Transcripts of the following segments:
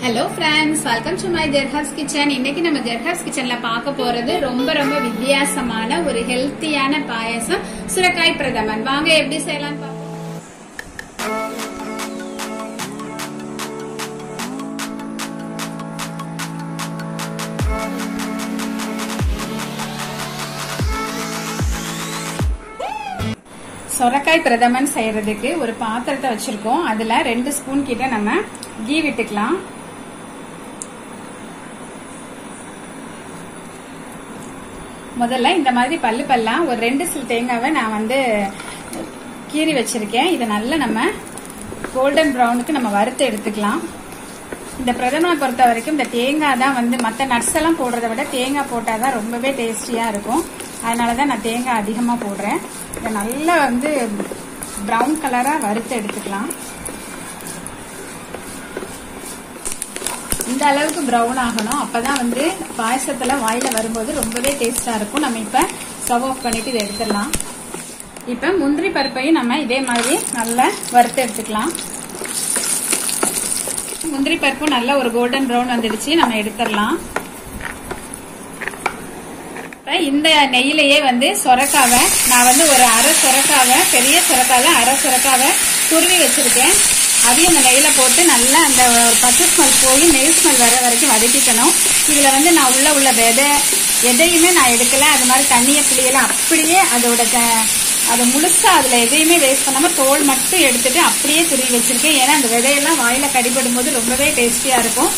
hello friends welcome to my ஜெர்ஹாஸ் kitchen இன்னைக்கு நம்ம ஜெர்ஹாஸ் கிச்சன்ல பார்க்க போறது ரொம்ப ரொம்ப வித்தியாசமான ஒரு ஹெல்த்தியான பாயசம் சுரக்காய் பிரதமன் வாங்க எப்படி செய்யலாம் பார்ப்போம் சொரக்காய் பிரதமன் செய்யறதுக்கு ஒரு பாத்திரத்தை வச்சிருக்கோம் அதுல ரெண்டு ஸ்பூன் கிட்ட நம்ம கீ விட்டுக்கலாம் முதல்ல இந்த மாதிரி பல்லு பல்லா ஒரு ரெண்டு சில் தேங்காவை நான் வந்து கீறி வச்சிருக்கேன் இதை நல்லா நம்ம கோல்டன் ப்ரௌனுக்கு நம்ம வறுத்து எடுத்துக்கலாம் இந்த பிரதமனை பொறுத்த வரைக்கும் இந்த தேங்காய் தான் வந்து மற்ற நட்ஸ் எல்லாம் போடுறத விட தேங்காய் போட்டால் தான் ரொம்பவே டேஸ்டியா இருக்கும் அதனால தான் நான் தேங்காய் அதிகமாக போடுறேன் இதை நல்லா வந்து ப்ரௌன் கலராக வறுத்து எடுத்துக்கலாம் இந்த அளவுக்கு ப்ரௌன் ஆகணும் அப்பதான் வந்து பாயசத்துல வாயில வரும்போது ரொம்பவே டேஸ்டா இருக்கும் நம்ம இப்ப ஸ்டவ் ஆஃப் பண்ணிட்டு இதை எடுத்துடலாம் இப்ப முந்திரி பருப்பையும் நம்ம இதே மாதிரி நல்லா வறுத்து எடுத்துக்கலாம் முந்திரி பருப்பும் நல்ல ஒரு கோல்டன் ப்ரௌன் வந்துடுச்சு நம்ம எடுத்துடலாம் இப்ப இந்த நெய்யிலேயே வந்து சொரக்காவை நான் வந்து ஒரு அரை சொரக்காவை பெரிய சொரக்காவை அரை சொரக்காவை துருவி வச்சிருக்கேன் அதையும் அந்த நெய்யில போட்டு நல்லா அந்த பச்சை ஸ்மெல் போய் நெய் ஸ்மெல் வர வரைக்கும் வதக்கிக்கணும் இதுல வந்து நான் உள்ள உள்ள விதை எதையுமே நான் எடுக்கல அது மாதிரி தண்ணியை புளியெல்லாம் அப்படியே அதோட அதை முழுசா அதுல எதையுமே வேஸ்ட் பண்ணாம தோல் மட்டும் எடுத்துட்டு அப்படியே துருவி வச்சிருக்கேன் ஏன்னா அந்த விதையெல்லாம் வாயில கடிபடும் போது ரொம்பவே டேஸ்டியா இருக்கும்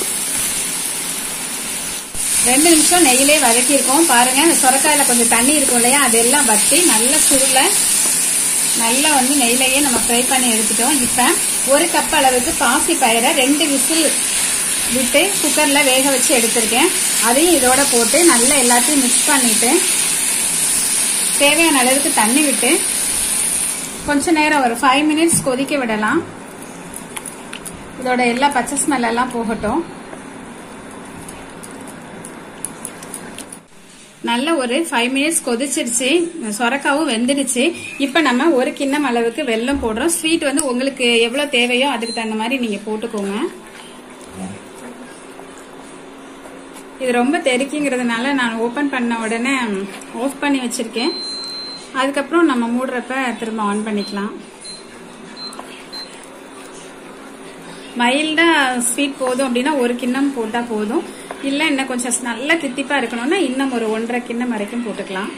ரெண்டு நிமிஷம் நெய்யிலே வதக்கியிருக்கோம் பாருங்க அந்த சொரக்காயில கொஞ்சம் தண்ணி இருக்கும் இல்லையா அதெல்லாம் வத்தி நல்ல சுருள நல்லா வந்து நெய்லையே நம்ம ஃப்ரை பண்ணி எடுத்துட்டோம் இப்ப ஒரு கப் அளவுக்கு பாசி பயிரை ரெண்டு விசில் விட்டு குக்கர்ல வேக வச்சு எடுத்திருக்கேன் அதையும் இதோட போட்டு நல்லா எல்லாத்தையும் மிக்ஸ் பண்ணிட்டு தேவையான அளவுக்கு தண்ணி விட்டு கொஞ்ச நேரம் ஒரு ஃபைவ் மினிட்ஸ் கொதிக்க விடலாம் இதோட எல்லா பச்சை ஸ்மெல் எல்லாம் போகட்டும் நல்ல ஒரு ஃபைவ் மினிட்ஸ் கொதிச்சிருச்சு சொரக்காவும் வெந்துடுச்சு இப்ப நம்ம ஒரு கிண்ணம் அளவுக்கு வெல்லம் போடுறோம் ஸ்வீட் வந்து உங்களுக்கு எவ்வளவு தேவையோ அதுக்கு தகுந்த மாதிரி நீங்க போட்டுக்கோங்க இது ரொம்ப தெறிக்குங்கிறதுனால நான் ஓபன் பண்ண உடனே ஆஃப் பண்ணி வச்சிருக்கேன் அதுக்கப்புறம் நம்ம மூடுறப்ப திரும்ப ஆன் பண்ணிக்கலாம் மைல்டா ஸ்வீட் போதும் அப்படின்னா ஒரு கிண்ணம் போட்டா போதும் இல்ல இன்னும் கொஞ்சம் நல்லா தித்திப்பா இருக்கணும்னா இன்னும் ஒரு ஒன்றரை கிண்ணம் வரைக்கும் போட்டுக்கலாம்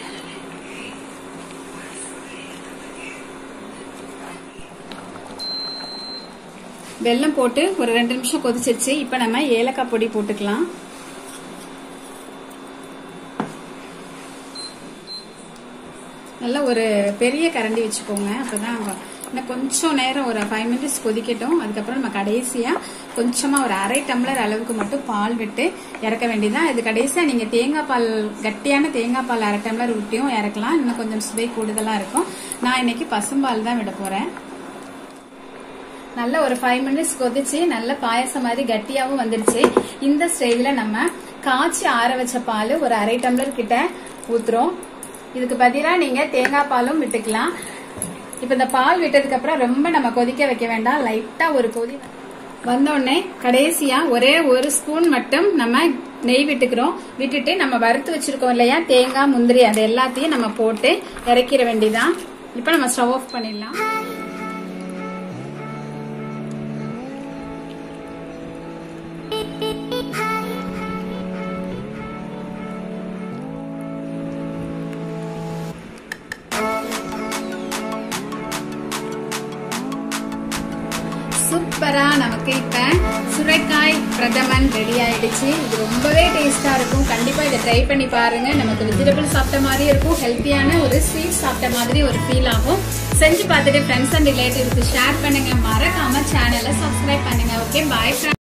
வெல்லம் போட்டு ஒரு ரெண்டு நிமிஷம் கொதிச்சிருச்சு இப்ப நம்ம ஏலக்காய் பொடி போட்டுக்கலாம் நல்ல ஒரு பெரிய கரண்டி வச்சுக்கோங்க அப்பதான் இன்னும் கொஞ்சம் நேரம் ஒரு ஃபைவ் மினிட்ஸ் கொதிக்கட்டும் அதுக்கப்புறம் நம்ம கடைசியா கொஞ்சமா ஒரு அரை டம்ளர் அளவுக்கு மட்டும் பால் விட்டு இறக்க வேண்டியதான் இது கடைசியா நீங்க தேங்காய் பால் கட்டியான தேங்காய் பால் அரை டம்ளர் விட்டியும் இறக்கலாம் இன்னும் கொஞ்சம் சுவை கூடுதலா இருக்கும் நான் இன்னைக்கு பசும்பால் தான் விட போறேன் நல்ல ஒரு ஃபைவ் மினிட்ஸ் கொதிச்சு நல்ல பாயசம் மாதிரி கட்டியாவும் வந்துருச்சு இந்த ஸ்டேஜ்ல நம்ம காய்ச்சி ஆற வச்ச பால் ஒரு அரை டம்ளர் கிட்ட ஊத்துறோம் இதுக்கு பதிலா நீங்க தேங்காய் பாலும் விட்டுக்கலாம் இப்ப இந்த பால் விட்டதுக்கு அப்புறம் ரொம்ப நம்ம கொதிக்க வைக்க வேண்டாம் லைட்டா ஒரு கொதி வந்தோடனே கடைசியா ஒரே ஒரு ஸ்பூன் மட்டும் நம்ம நெய் விட்டுக்கிறோம் விட்டுட்டு நம்ம வறுத்து வச்சிருக்கோம் இல்லையா தேங்காய் முந்திரி அது எல்லாத்தையும் நம்ம போட்டு இறக்கிற வேண்டியதான் இப்ப நம்ம ஸ்டவ் ஆஃப் பண்ணிடலாம் சூப்பரா நமக்கு இப்ப சுரைக்காய் பிரதமன் ரெடி ஆயிடுச்சு இது ரொம்பவே டேஸ்டா இருக்கும் கண்டிப்பா இதை ட்ரை பண்ணி பாருங்க நமக்கு வெஜிடபிள் சாப்பிட்ட மாதிரி இருக்கும் ஹெல்த்தியான ஒரு ஸ்வீட் சாப்பிட்ட மாதிரி ஒரு ஃபீல் ஆகும் செஞ்சு பார்த்துட்டு ஃப்ரெண்ட்ஸ் அண்ட் ரிலேட்டிவ்ஸ்க்கு ஷேர் பண்ணுங்க மறக்காம சேனலை சப்ஸ்கிரைப் பண்ணுங்க ஓகே பாய்